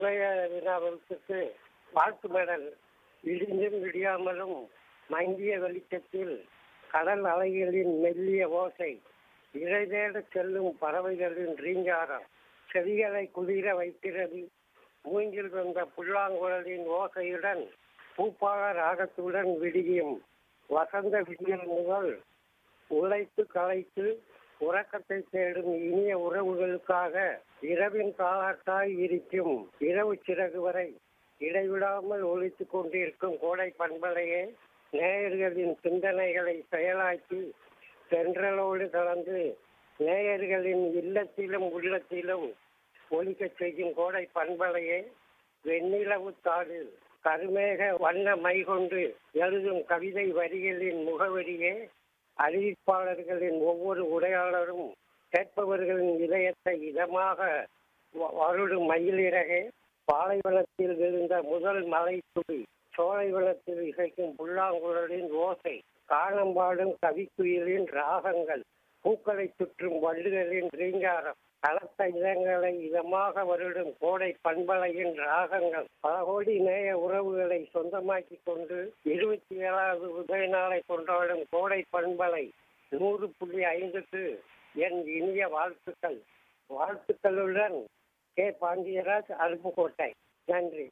இளைய வினாவிற்கு வாழ்த்து மெடல் இடிந்தும் விடியாமலும் மங்கிய வெளிச்சத்தில் கடல் அலைகளின் மெல்லிய ஓசை இறைதேடச் செல்லும் பறவைகளின் ரீங்காரம் செடிகளை குளிர வைக்கிறது மூங்கில் வந்த புல்லாங்குழலின் ஓசையுடன் பூப்பாக ராகத்துடன் விடியும் வசந்த விடியல் முதல் உழைத்து களைத்து உறக்கத்தை தேடும் இனிய உறவுகளுக்காக இரவின் காலாட்டாய் இருக்கும் இரவு சிறகு வரை இடைவிடாமல் ஒழித்துக் கொண்டிருக்கும் கோடை பண்பலையே நேயர்களின் சிந்தனைகளை செயலாக்கி தென்றலோடு கலந்து நேயர்களின் இல்லத்திலும் உள்ளத்திலும் ஒலிக்கச் செய்யும் கோடை பண்பலையே வெண்ணிலவு தாளில் கருமேக வண்ண மை கொண்டு எழுதும் கவிதை வரிகளின் முகவரியே அறிவிப்பாளர்களின் ஒவ்வொரு உரையாளரும் கேட்பவர்களின் இதயத்தை இதமாக வ- வருடும் மயிலிறகே பாலைவனத்தில் விழுந்த முதல் மலை துளி சோலைவனத்தில் இசைக்கும் புல்லாங்குழலின் ஓசை காணம்பாடும் கவிக்குயிலின் ராகங்கள் பூக்களை சுற்றும் வள்ளுகளின் ரீங்காரம் கலத்த இதங்களை இதமாக வருடும் கோடை பண்பலையின் ராகங்கள் பல கோடி நேய உறவுகளை சொந்தமாக்கி கொண்டு இருபத்தி ஏழாவது உதய நாளை கொண்டாடும் கோடை பண்பலை நூறு புள்ளி ஐந்துக்கு என் இனிய வாழ்த்துக்கள் வாழ்த்துக்களுடன் கே பாண்டியராஜ் அருப்புக்கோட்டை நன்றி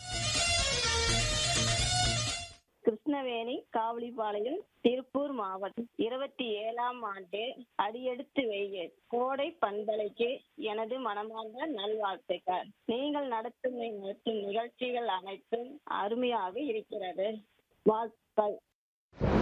கிருஷ்ணவேணி காவலிபாளையம் திருப்பூர் மாவட்டம் இருபத்தி ஏழாம் ஆண்டு அடியெடுத்து வைய கோடை பண்பலைக்கு எனது மனமார்ந்த நல்வாழ்த்துக்கள் நீங்கள் நடத்தும் நடத்தும் நிகழ்ச்சிகள் அனைத்தும் அருமையாக இருக்கிறது வாழ்த்துக்கள்